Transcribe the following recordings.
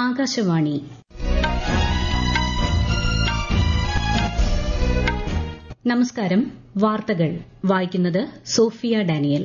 ആകാശവാണി നമസ്കാരം വാർത്തകൾ വായിക്കുന്നത് സോഫിയ ഡാനിയൽ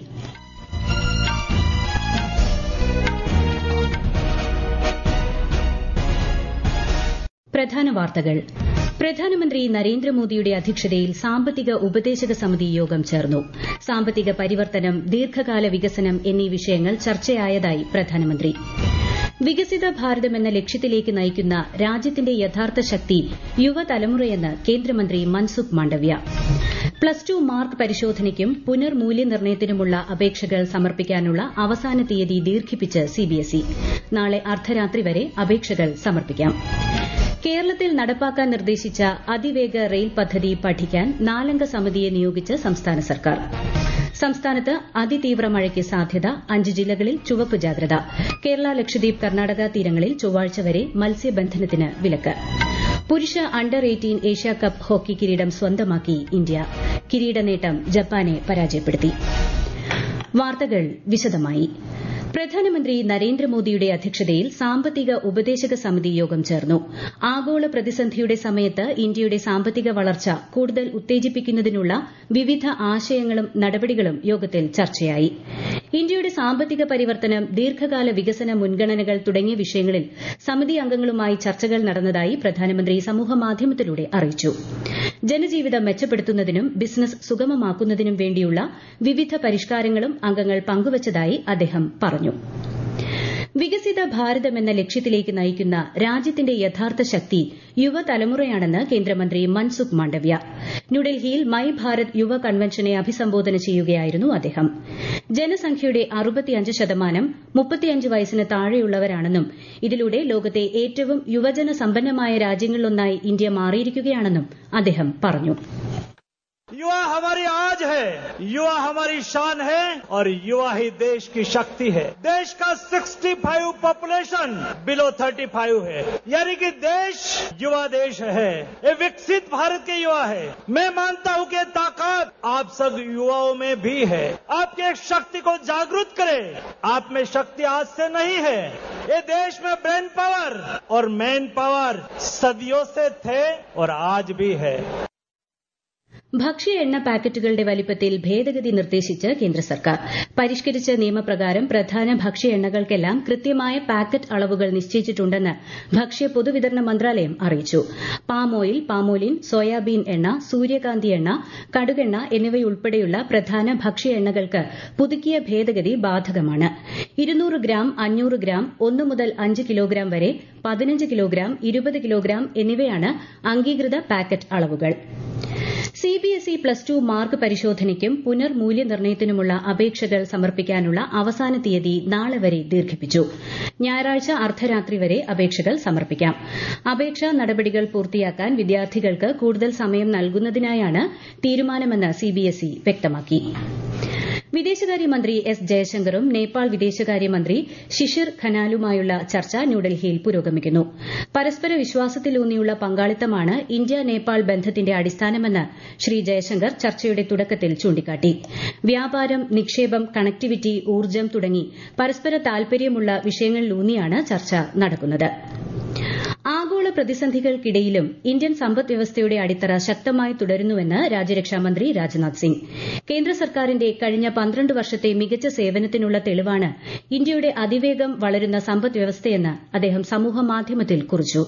പ്രധാന വാർത്തകൾ പ്രധാനമന്ത്രി നരേന്ദ്രമോദിയുടെ അധ്യക്ഷതയിൽ സാമ്പത്തിക ഉപദേശക സമിതി യോഗം ചേർന്നു സാമ്പത്തിക പരിവർത്തനം ദീർഘകാല വികസനം എന്നീ വിഷയങ്ങൾ ചർച്ചയായതായി പ്രധാനമന്ത്രി വികസിത ഭാരതം എന്ന ലക്ഷ്യത്തിലേക്ക് നയിക്കുന്ന രാജ്യത്തിന്റെ യഥാർത്ഥ ശക്തി യുവതലമുറയെന്ന് കേന്ദ്രമന്ത്രി Mansukh Mandaviya plus two mark പരിശോധനയ്ക്കും പുനർമൂല്യനിർണ്ണയത്തിനുമുള്ള അപേക്ഷകൾ സമർപ്പിക്കാനുള്ള അവസാന തീയതി ദീർഘിപ്പിച്ച് സിബിഎസ്ഇ നാളെ അർദ്ധരാത്രി വരെ അപേക്ഷകൾ സമർപ്പിക്കാം കേരളത്തിൽ നടപ്പാക്കാൻ നിർദ്ദേശിച്ച അതിവേഗ റെയിൽ പദ്ധതി പഠിക്കാൻ നാലംഗ സമിതിയെ നിയോഗിച്ച് സംസ്ഥാന സർക്കാർ സംസ്ഥാനത്ത് അതിതീവ്ര മഴയ്ക്ക് സാധ്യത അഞ്ച് ജില്ലകളിൽ ചുവപ്പ് ജാഗ്രത കേരള ലക്ഷദ്വീപ് കർണാടക തീരങ്ങളിൽ ചൊവ്വാഴ്ച വരെ മത്സ്യബന്ധനത്തിന് വിലക്ക് പുരുഷ അണ്ടർ എയ്റ്റീൻ ഏഷ്യാകപ്പ് ഹോക്കി കിരീടം സ്വന്തമാക്കി ഇന്ത്യ കിരീട നേട്ടം ജപ്പാനെ പരാജയപ്പെടുത്തി വാർത്തകൾ വിശദമായി പ്രധാനമന്ത്രി നരേന്ദ്രമോദിയുടെ അധ്യക്ഷതയിൽ സാമ്പത്തിക ഉപദേശക സമിതി യോഗം ചേർന്നു ആഗോള പ്രതിസന്ധിയുടെ സമയത്ത് ഇന്ത്യയുടെ സാമ്പത്തിക വളർച്ച കൂടുതൽ ഉത്തേജിപ്പിക്കുന്നതിനുള്ള വിവിധ ആശയങ്ങളും നടപടികളും യോഗത്തിൽ ചർച്ചയായി ഇന്ത്യയുടെ സാമ്പത്തിക പരിവർത്തനം ദീർഘകാല വികസന മുൻഗണനകൾ തുടങ്ങിയ വിഷയങ്ങളിൽ സമിതി അംഗങ്ങളുമായി ചർച്ചകൾ നടന്നതായി പ്രധാനമന്ത്രി സമൂഹമാധ്യമത്തിലൂടെ അറിയിച്ചു ജനജീവിതം മെച്ചപ്പെടുത്തുന്നതിനും ബിസിനസ് സുഗമമാക്കുന്നതിനും വേണ്ടിയുള്ള വിവിധ പരിഷ്കാരങ്ങളും അംഗങ്ങൾ പങ്കുവച്ചതായി അദ്ദേഹം പറഞ്ഞു വികസിത ഭാരതം എന്ന ലക്ഷ്യത്തിലേക്ക് നയിക്കുന്ന രാജ്യത്തിന്റെ യഥാർത്ഥ ശക്തി യുവതലമുറയാണെന്ന് കേന്ദ്രമന്ത്രി മൻസുഖ് മാണ്ഡവ്യ ന്യൂഡൽഹിയിൽ മൈ ഭാരത് യുവ കൺവെൻഷനെ അഭിസംബോധന ചെയ്യുകയായിരുന്നു അദ്ദേഹം ജനസംഖ്യയുടെ അറുപത്തിയഞ്ച് ശതമാനം മുപ്പത്തിയഞ്ച് വയസ്സിന് താഴെയുള്ളവരാണെന്നും ഇതിലൂടെ ലോകത്തെ ഏറ്റവും യുവജന സമ്പന്നമായ രാജ്യങ്ങളിലൊന്നായി ഇന്ത്യ മാറിയിരിക്കുകയാണെന്നും അദ്ദേഹം പറഞ്ഞു युवा हमारी आज है युवा हमारी शान है और युवा ही देश की शक्ति है देश का 65 पॉपुलेशन बिलो 35 है यानी कि देश युवा देश है ये विकसित भारत के युवा है मैं मानता हूं कि ताकत आप सब युवाओं में भी है आपकी एक शक्ति को जागृत करे आप में शक्ति आज से नहीं है ये देश में ब्रेन पावर और मैन पावर सदियों से थे और आज भी है ഭക്ഷ്യ എണ്ണ പാക്കറ്റുകളുടെ വലിപ്പത്തിൽ ഭേദഗതി നിർദ്ദേശിച്ച് കേന്ദ്ര സർക്കാർ പരിഷ്കരിച്ച നിയമപ്രകാരം പ്രധാന ഭക്ഷ്യ എണ്ണകൾക്കെല്ലാം കൃത്യമായ പാക്കറ്റ് അളവുകൾ നിശ്ചയിച്ചിട്ടുണ്ടെന്ന് ഭക്ഷ്യ പൊതുവിതരണ മന്ത്രാലയം അറിയിച്ചു പാം ഓയിൽ പാമോലിൻ സോയാബീൻ എണ്ണ സൂര്യകാന്തി എണ്ണ കടുകെണ്ണ എന്നിവയുൾപ്പെടെയുള്ള പ്രധാന ഭക്ഷ്യ എണ്ണകൾക്ക് പുതുക്കിയ ഭേദഗതി ബാധകമാണ് ഇരുന്നൂറ് ഗ്രാം അഞ്ഞൂറ് ഗ്രാം ഒന്ന് മുതൽ അഞ്ച് കിലോഗ്രാം വരെ പതിനഞ്ച് കിലോഗ്രാം ഇരുപത് കിലോഗ്രാം എന്നിവയാണ് അംഗീകൃത പാക്കറ്റ് അളവുകൾ സിബിഎസ്ഇ പ്ലസ് ടു മാർക്ക് പരിശോധനയ്ക്കും പുനർമൂല്യനിർണ്ണയത്തിനുമുള്ള അപേക്ഷകൾ സമർപ്പിക്കാനുള്ള അവസാന തീയതി നാളെ വരെ ദീർഘിപ്പിച്ചു ഞായറാഴ്ച അർദ്ധരാത്രി വരെ അപേക്ഷകൾ സമർപ്പിക്കാം അപേക്ഷാ നടപടികൾ പൂർത്തിയാക്കാൻ വിദ്യാർത്ഥികൾക്ക് കൂടുതൽ സമയം നൽകുന്നതിനായാണ് തീരുമാനമെന്ന് സിബിഎസ്ഇ വ്യക്തമാക്കി വിദേശകാര്യമന്ത്രി എസ് ജയശങ്കറും നേപ്പാൾ വിദേശകാര്യമന്ത്രി ശിഷിർ ഖനാലുമായുള്ള ചർച്ച ന്യൂഡൽഹിയിൽ പുരോഗമിക്കുന്നു പരസ്പര വിശ്വാസത്തിലൂന്നിയുള്ള പങ്കാളിത്തമാണ് ഇന്ത്യ നേപ്പാൾ ബന്ധത്തിന്റെ അടിസ്ഥാനമെന്ന് ശ്രീ ജയശങ്കർ ചർച്ചയുടെ തുടക്കത്തിൽ ചൂണ്ടിക്കാട്ടി വ്യാപാരം നിക്ഷേപം കണക്ടിവിറ്റി ഊർജ്ജം തുടങ്ങി പരസ്പര താൽപര്യമുള്ള വിഷയങ്ങളിലൂന്നിയാണ് ചർച്ച നടക്കുന്നത് ആഗോള പ്രതിസന്ധികൾക്കിടയിലും ഇന്ത്യൻ സമ്പദ് വ്യവസ്ഥയുടെ അടിത്തറ ശക്തമായി തുടരുന്നുവെന്ന് രാജ്യരക്ഷാമന്ത്രി രാജ്നാഥ് സിംഗ് കേന്ദ്ര സർക്കാരിന്റെ കഴിഞ്ഞ പന്ത്രണ്ട് വർഷത്തെ മികച്ച സേവനത്തിനുള്ള തെളിവാണ് ഇന്ത്യയുടെ അതിവേഗം വളരുന്ന സമ്പദ് വ്യവസ്ഥയെന്ന് അദ്ദേഹം സമൂഹമാധ്യമത്തിൽ കുറിച്ചു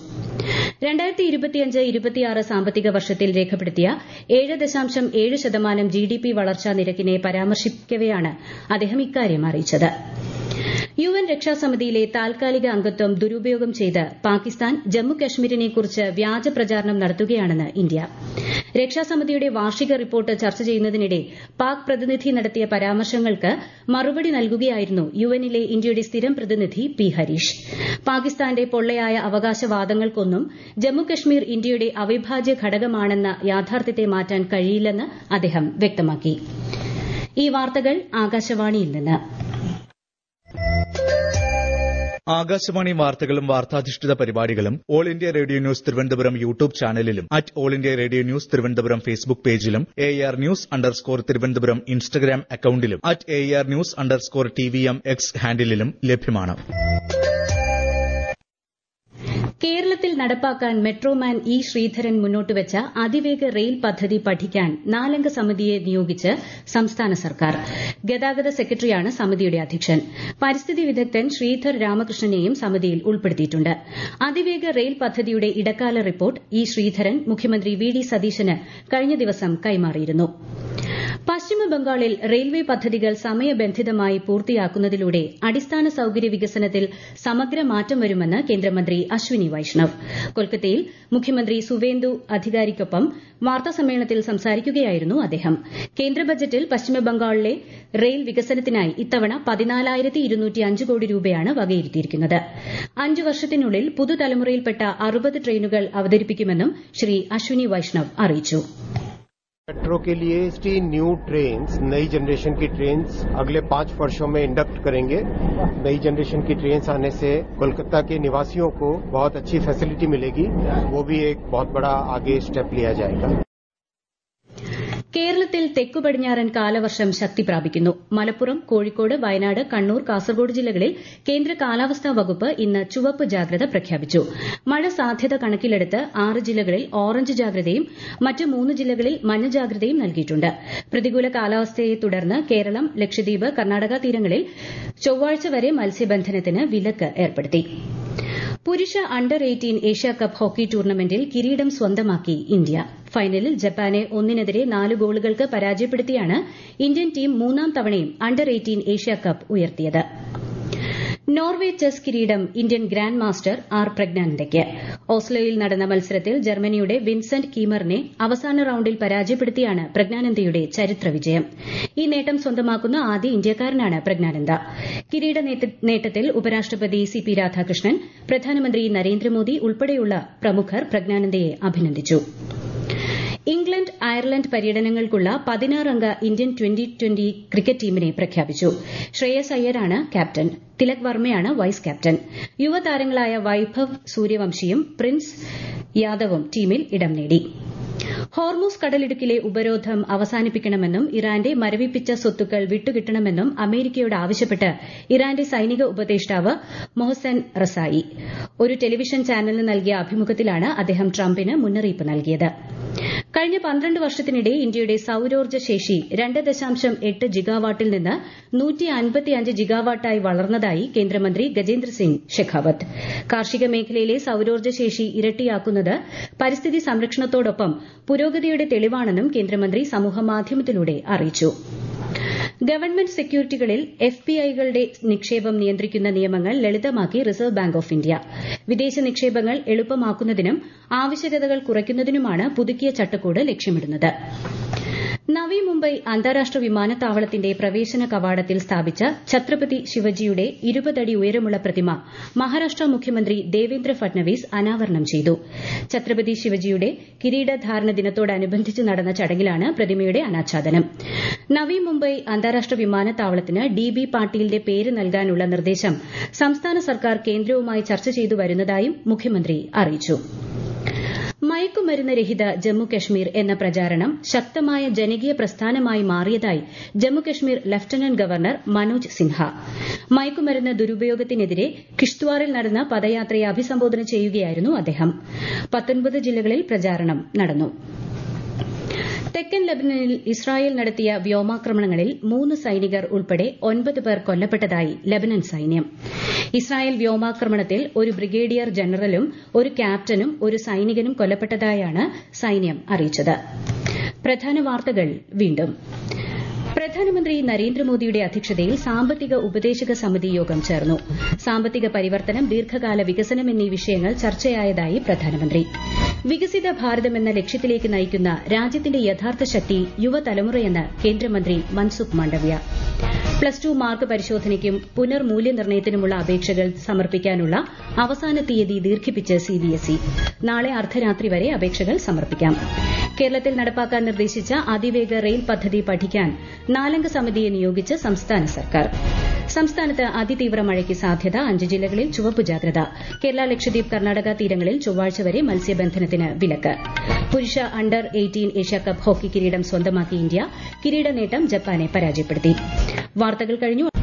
സാമ്പത്തിക വർഷത്തിൽ രേഖപ്പെടുത്തിയ ഏഴ് ദശാംശം ഏഴ് ശതമാനം ജിഡിപി വളർച്ചാ നിരക്കിനെ പരാമർശിക്കവെയാണ് അദ്ദേഹം ഇക്കാര്യം അറിയിച്ചത് യു എൻ രക്ഷാസമിതിയിലെ താൽക്കാലിക അംഗത്വം ദുരുപയോഗം ചെയ്ത് പാകിസ്ഥാൻ ജമ്മുകശ്മീരിനെക്കുറിച്ച് വ്യാജ പ്രചാരണം നടത്തുകയാണെന്ന് ഇന്ത്യ രക്ഷാസമിതിയുടെ വാർഷിക റിപ്പോർട്ട് ചർച്ച ചെയ്യുന്നതിനിടെ പാക് പ്രതിനിധി നടത്തിയ പരാമർശങ്ങൾക്ക് മറുപടി നൽകുകയായിരുന്നു യുഎന്നിലെ ഇന്ത്യയുടെ സ്ഥിരം പ്രതിനിധി പി ഹരീഷ് പാകിസ്ഥാന്റെ പൊള്ളയായ അവകാശവാദങ്ങൾക്കൊന്നും ജമ്മുകശ്മീർ ഇന്ത്യയുടെ അവിഭാജ്യ ഘടകമാണെന്ന യാഥാർത്ഥ്യത്തെ മാറ്റാൻ കഴിയില്ലെന്ന് അദ്ദേഹം വ്യക്തമാക്കി ഈ വാർത്തകൾ ആകാശവാണിയിൽ നിന്ന് ആകാശവാണി വാർത്തകളും വാർത്താധിഷ്ഠിത പരിപാടികളും all India radio news Thiruvananthapuram YouTube ചാനലിലും at all India radio news Thiruvananthapuram Facebook പേജിലും A R news underscore Thiruvananthapuram Instagram അക്കൌണ്ടിലും at A R news underscore T V M X ഹാൻഡിലും ലഭ്യമാണ് കേരളത്തിൽ നടപ്പാക്കാൻ മെട്രോമാൻ ഇ ശ്രീധരൻ മുന്നോട്ടുവച്ച അതിവേഗ റെയിൽ പദ്ധതി പഠിക്കാൻ നാലംഗ സമിതിയെ നിയോഗിച്ച് സംസ്ഥാന സർക്കാർ ഗതാഗത സെക്രട്ടറിയാണ് സമിതിയുടെ അധ്യക്ഷൻ പരിസ്ഥിതി വിദഗ്ധൻ ശ്രീധർ രാമകൃഷ്ണനെയും സമിതിയിൽ ഉൾപ്പെടുത്തിയിട്ടുണ്ട് അതിവേഗ റെയിൽ പദ്ധതിയുടെ ഇടക്കാല റിപ്പോർട്ട് ഇ ശ്രീധരൻ മുഖ്യമന്ത്രി വി ഡി സതീശന് കഴിഞ്ഞ ദിവസം കൈമാറിയിരുന്നു പശ്ചിമബംഗാളിൽ റെയിൽവേ പദ്ധതികൾ സമയബന്ധിതമായി പൂർത്തിയാക്കുന്നതിലൂടെ അടിസ്ഥാന സൌകര്യ വികസനത്തിൽ സമഗ്ര മാറ്റം വരുമെന്ന് കേന്ദ്രമന്ത്രി അശ്വിനി വൈഷ്ണവ് കൊൽക്കത്തയിൽ മുഖ്യമന്ത്രി സുവേന്ദു അധികാരിക്കൊപ്പം വാർത്താസമ്മേളനത്തിൽ സംസാരിക്കുകയായിരുന്നു അദ്ദേഹം കേന്ദ്ര ബജറ്റിൽ പശ്ചിമബംഗാളിലെ റെയിൽ വികസനത്തിനായി ഇത്തവണ പതിനാലായിരത്തി ഇരുന്നൂറ്റി അഞ്ച് കോടി രൂപയാണ് വകയിരുത്തിയിരിക്കുന്നത് അഞ്ചു വർഷത്തിനുള്ളിൽ പുതുതലമുറയിൽപ്പെട്ട അറുപത് ട്രെയിനുകൾ അവതരിപ്പിക്കുമെന്നും ശ്രീ അശ്വിനി വൈഷ്ണവ് അറിയിച്ചു मेट्रो के लिए टी न्यू ट्रेन नई जनरेशन की ट्रेन अगले पांच वर्षों में इंडक्ट करेंगे नई जनरेशन की ट्रेन आने से कोलकाता के निवासियों को बहुत अच्छी फैसिलिटी मिलेगी वो भी एक बहुत बड़ा आगे स्टेप लिया जाएगा കേരളത്തിൽ തെക്കു പടിഞ്ഞാറൻ കാലവർഷം ശക്തി പ്രാപിക്കുന്നു മലപ്പുറം കോഴിക്കോട് വയനാട് കണ്ണൂർ കാസർഗോഡ് ജില്ലകളിൽ കേന്ദ്ര കാലാവസ്ഥാ വകുപ്പ് ഇന്ന് ചുവപ്പ് ജാഗ്രത പ്രഖ്യാപിച്ചു മഴ സാധ്യത കണക്കിലെടുത്ത് ആറ് ജില്ലകളിൽ ഓറഞ്ച് ജാഗ്രതയും മറ്റ് മൂന്ന് ജില്ലകളിൽ മഞ്ഞ ജാഗ്രതയും നൽകിയിട്ടുണ്ട് പ്രതികൂല കാലാവസ്ഥയെ തുടർന്ന് കേരളം ലക്ഷദ്വീപ് കർണാടക തീരങ്ങളിൽ ചൊവ്വാഴ്ച വരെ മത്സ്യബന്ധനത്തിന് വിലക്ക് ഏർപ്പെടുത്തി പുരുഷ അണ്ടർ എയ്റ്റീൻ ഏഷ്യാകപ്പ് ഹോക്കി ടൂർണമെന്റിൽ കിരീടം സ്വന്തമാക്കി ഇന്ത്യ ഫൈനലിൽ ജപ്പാനെ ഒന്നിനെതിരെ നാല് ഗോളുകൾക്ക് പരാജയപ്പെടുത്തിയാണ് ഇന്ത്യൻ ടീം മൂന്നാം തവണയും അണ്ടർ എയ്റ്റീൻ ഏഷ്യാകപ്പ് ഉയർത്തിയത് നോർവേ ചെസ് കിരീടം ഇന്ത്യൻ ഗ്രാൻഡ് മാസ്റ്റർ ആർ പ്രജ്ഞാനന്ദയ്ക്ക് ഓസ്ലോയിൽ നടന്ന മത്സരത്തിൽ ജർമ്മനിയുടെ വിൻസെന്റ് കീമറിനെ അവസാന റൌണ്ടിൽ പരാജയപ്പെടുത്തിയാണ് പ്രജ്ഞാനന്ദയുടെ ചരിത്ര വിജയം ഈ നേട്ടം സ്വന്തമാക്കുന്ന ആദ്യ ഇന്ത്യക്കാരനാണ് പ്രജ്ഞാനന്ദ കിരീട നേട്ടത്തിൽ ഉപരാഷ്ട്രപതി സി പി രാധാകൃഷ്ണൻ പ്രധാനമന്ത്രി നരേന്ദ്രമോദി ഉൾപ്പെടെയുള്ള പ്രമുഖർ പ്രജ്ഞാനന്ദയെ അഭിനന്ദിച്ചു ഇംഗ്ലണ്ട് അയർലൻഡ് പര്യടനങ്ങൾക്കുള്ള പതിനാറംഗ ഇന്ത്യൻ ട്വന്റി ട്വന്റി ക്രിക്കറ്റ് ടീമിനെ പ്രഖ്യാപിച്ചു ശ്രേയസ് അയ്യരാണ് ക്യാപ്റ്റൻ തിലക് വർമ്മയാണ് വൈസ് ക്യാപ്റ്റൻ യുവതാരങ്ങളായ വൈഭവ് സൂര്യവംശിയും പ്രിൻസ് യാദവും ടീമിൽ ഇടം നേടി ഹോർമൂസ് കടലിടുക്കിലെ ഉപരോധം അവസാനിപ്പിക്കണമെന്നും ഇറാന്റെ മരവിപ്പിച്ച സ്വത്തുക്കൾ വിട്ടുകിട്ടണമെന്നും അമേരിക്കയോട് ആവശ്യപ്പെട്ട് ഇറാന്റെ സൈനിക ഉപദേഷ്ടാവ് മൊഹസൻ റസായി ഒരു ടെലിവിഷൻ ചാനലിന് നൽകിയ അഭിമുഖത്തിലാണ് അദ്ദേഹം ട്രംപിന് മുന്നറിയിപ്പ് നൽകിയത് കഴിഞ്ഞ പന്ത്രണ്ട് വർഷത്തിനിടെ ഇന്ത്യയുടെ സൌരോർജ്ജ ശേഷി രണ്ട് ദശാംശം എട്ട് ജിഗാവാട്ടിൽ നിന്ന് നൂറ്റി അൻപത്തിയഞ്ച് ജിഗാവാട്ടായി വളർന്നതായി കേന്ദ്രമന്ത്രി ഗജേന്ദ്ര സിംഗ് ഷെഖാവത്ത് കാർഷിക മേഖലയിലെ സൌരോർജ്ജ ശേഷി ഇരട്ടിയാക്കുന്നത് പരിസ്ഥിതി സംരക്ഷണത്തോടൊപ്പം പുരോഗതിയുടെ തെളിവാണെന്നും കേന്ദ്രമന്ത്രി സമൂഹമാധ്യമത്തിലൂടെ അറിയിച്ചു ഗവൺമെന്റ് സെക്യൂരിറ്റികളിൽ എഫ്പിഐകളുടെ നിക്ഷേപം നിയന്ത്രിക്കുന്ന നിയമങ്ങൾ ലളിതമാക്കി റിസർവ് ബാങ്ക് ഓഫ് ഇന്ത്യ വിദേശ നിക്ഷേപങ്ങൾ എളുപ്പമാക്കുന്നതിനും ആവശ്യകതകൾ കുറയ്ക്കുന്നതിനുമാണ് പുതുക്കിയ ചട്ടക്കൂട് ലക്ഷ്യമിടുന്നത് നവി മുംബൈ അന്താരാഷ്ട്ര വിമാനത്താവളത്തിന്റെ പ്രവേശന കവാടത്തിൽ സ്ഥാപിച്ച ഛത്രപതി ശിവജിയുടെ ഇരുപതടി ഉയരമുള്ള പ്രതിമ മഹാരാഷ്ട്ര മുഖ്യമന്ത്രി ദേവേന്ദ്ര ഫട്നവിസ് അനാവരണം ചെയ്തു ഛത്രപതി ശിവജിയുടെ കിരീടധാരണ ദിനത്തോടനുബന്ധിച്ച് നടന്ന ചടങ്ങിലാണ് പ്രതിമയുടെ അനാച്ഛാദനം നവി മുംബൈ അന്താരാഷ്ട്ര വിമാനത്താവളത്തിന് ഡി ബി പാട്ടീലിന്റെ പേര് നൽകാനുള്ള നിർദ്ദേശം സംസ്ഥാന സർക്കാർ കേന്ദ്രവുമായി ചർച്ച ചെയ്തു വരുന്നതായും മുഖ്യമന്ത്രി അറിയിച്ചു മയക്കുമരുന്ന് രഹിത ജമ്മുകശ്മീർ എന്ന പ്രചാരണം ശക്തമായ ജനകീയ പ്രസ്ഥാനമായി മാറിയതായി ജമ്മുകശ്മീർ ലഫ്റ്റനന്റ് ഗവർണർ മനോജ് സിൻഹ മയക്കുമരുന്ന് ദുരുപയോഗത്തിനെതിരെ കിഷ്ത്വാറിൽ നടന്ന പദയാത്രയെ അഭിസംബോധന ചെയ്യുകയായിരുന്നു അദ്ദേഹം പത്തൊൻപത് ജില്ലകളിൽ പ്രചാരണം നടന്നു തെക്കൻ ലബനനിൽ ഇസ്രായേൽ നടത്തിയ വ്യോമാക്രമണങ്ങളിൽ മൂന്ന് സൈനികർ ഉൾപ്പെടെ ഒൻപത് പേർ കൊല്ലപ്പെട്ടതായി ലബനൻ സൈന്യം ഇസ്രായേൽ വ്യോമാക്രമണത്തിൽ ഒരു ബ്രിഗേഡിയർ ജനറലും ഒരു ക്യാപ്റ്റനും ഒരു സൈനികനും കൊല്ലപ്പെട്ടതായാണ് സൈന്യം അറിയിച്ചത് പ്രധാന വാർത്തകൾ വീണ്ടും പ്രധാനമന്ത്രി നരേന്ദ്രമോദിയുടെ അധ്യക്ഷതയിൽ സാമ്പത്തിക ഉപദേശക സമിതി യോഗം ചേർന്നു സാമ്പത്തിക പരിവർത്തനം ദീർഘകാല വികസനം എന്നീ വിഷയങ്ങൾ ചർച്ചയായതായി പ്രധാനമന്ത്രി വികസിത ഭാരതം എന്ന ലക്ഷ്യത്തിലേക്ക് നയിക്കുന്ന രാജ്യത്തിന്റെ യഥാർത്ഥ ശക്തി യുവതലമുറയെന്ന് കേന്ദ്രമന്ത്രി Mansukh Mandaviya plus two mark പരിശോധനയ്ക്കും പുനർമൂല്യനിർണ്ണയത്തിനുമുള്ള അപേക്ഷകൾ സമർപ്പിക്കാനുള്ള അവസാന തീയതി ദീർഘിപ്പിച്ച് സിബിഎസ്ഇ നാളെ അർദ്ധരാത്രി വരെ അപേക്ഷകൾ സമർപ്പിക്കാം കേരളത്തിൽ നടപ്പാക്കാൻ നിർദ്ദേശിച്ച അതിവേഗ റെയിൽ പദ്ധതി പഠിക്കാൻ നാലംഗ സമിതിയെ നിയോഗിച്ച് സംസ്ഥാന സർക്കാർ സംസ്ഥാനത്ത് അതിതീവ്ര മഴയ്ക്ക് സാധ്യത അഞ്ച് ജില്ലകളിൽ ചുവപ്പ് ജാഗ്രത കേരള ലക്ഷദ്വീപ് കർണാടക തീരങ്ങളിൽ ചൊവ്വാഴ്ച വരെ മത്സ്യബന്ധനത്തിന് വിലക്ക് പുരുഷ അണ്ടർ എയ്റ്റീൻ ഏഷ്യാകപ്പ് ഹോക്കി കിരീടം സ്വന്തമാക്കി ഇന്ത്യ കിരീട നേട്ടം ജപ്പാനെ പരാജയപ്പെടുത്തി വാർത്തകൾ കഴിഞ്ഞു